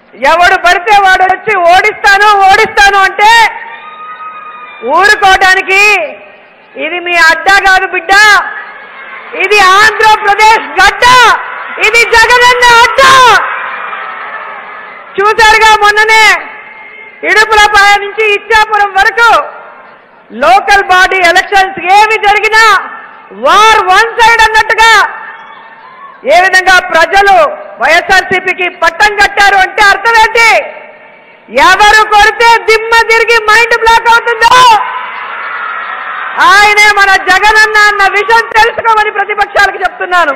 ఎవడు పడితే వాడు వచ్చి ఓడిస్తాను ఓడిస్తాను అంటే ఊరుకోవడానికి ఇది మీ అడ్డా కాదు బిడ్డ ఇది ఆంధ్రప్రదేశ్ గడ్డ ఇది జగనన్న అడ్డ చూశారుగా మొన్ననే ఇడుపులపాయ నుంచి ఇచ్చాపురం వరకు లోకల్ బాడీ ఎలక్షన్స్ ఏమి జరిగినా వార్ వన్ సైడ్ అన్నట్టుగా ఏ విధంగా ప్రజలు వైఎస్ఆర్సీపీకి పట్టం కట్టారు అంటే అర్థం ఏంటి ఎవరు కొడితే దిమ్మ తిరిగి మైండ్ బ్లాక్ అవుతుందో ఆయనే మన జగనన్న అన్న విషయం తెలుసుకోమని ప్రతిపక్షాలకు చెప్తున్నాను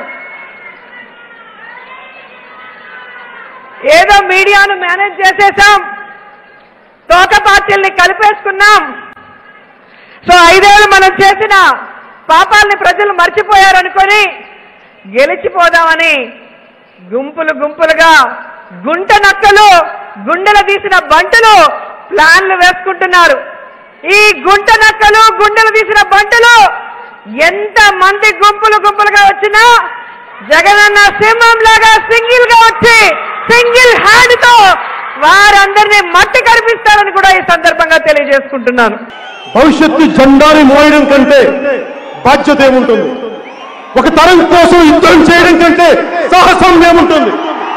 ఏదో మీడియాను మేనేజ్ చేసేసాం తోక పార్టీల్ని కలిపేసుకున్నాం సో ఐదేళ్ళు మనం చేసిన పాపాలని ప్రజలు మర్చిపోయారనుకొని గెలిచిపోదామని గుంపులు గుంపులుగా గుంట నక్కలు గుండెలు తీసిన బంటులు ప్లాన్లు వేసుకుంటున్నారు ఈ గుంట నక్కలు గుండెలు తీసిన బంటులు ఎంత మంది గుంపులు గుంపులుగా వచ్చినా జగనన్న సింహం లాగా సింగిల్ గా వచ్చి సింగిల్ హ్యాండ్ తో వారందరినీ మట్టి కనిపిస్తారని కూడా ఈ సందర్భంగా తెలియజేసుకుంటున్నాను భవిష్యత్తు జెండాని మోయడం కంటే బాధ్యత ఏముంటుంది ఒక తరం కోసం యుద్ధం చేయడం కంటే సాహసం ఏముంటుంది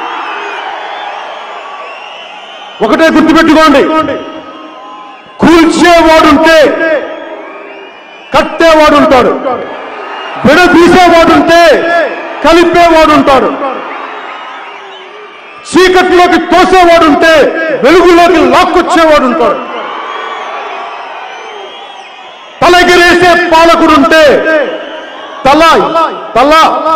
ఒకటే గుర్తుపెట్టుకోండి కూల్చేవాడుంటే కట్టేవాడుంటాడు విడదీసేవాడుంటే కలిపేవాడుంటాడు చీకట్లోకి తోసేవాడుంటే వెలుగులోకి లాక్కొచ్చేవాడుంటాడు తలగిరేసే పాలకుడుంటే తల తల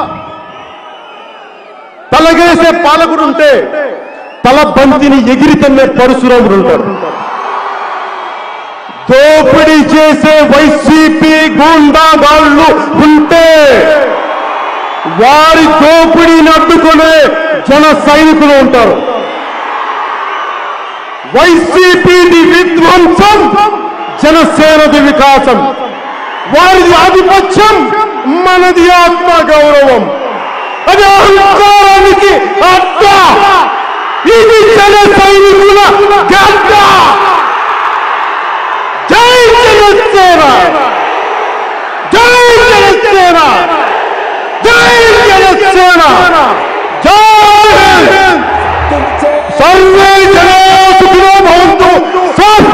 తలగేసే పాలకుడుంటే తల బంతిని ఎగిరి తన్నే పరశురాముడు ఉంటాడు దోపిడీ చేసే వైసీపీ గూండా వాళ్ళు ఉంటే వారి దోపిడీని అడ్డుకునే జన సైనికులు ఉంటారు వైసీపీది విధ్వంసం జనసేనది వికాసం వారిది ఆధిపత్యం మనది ఆత్మ గౌరవం అది అహంకారానికి అడ్డ ఇది జన సైనికుల గడ్డ జై జనసేన జై జనసేన జై జనసేన జై హింద్ సర్వే జనా సుఖినో భవంతు స్వస్తి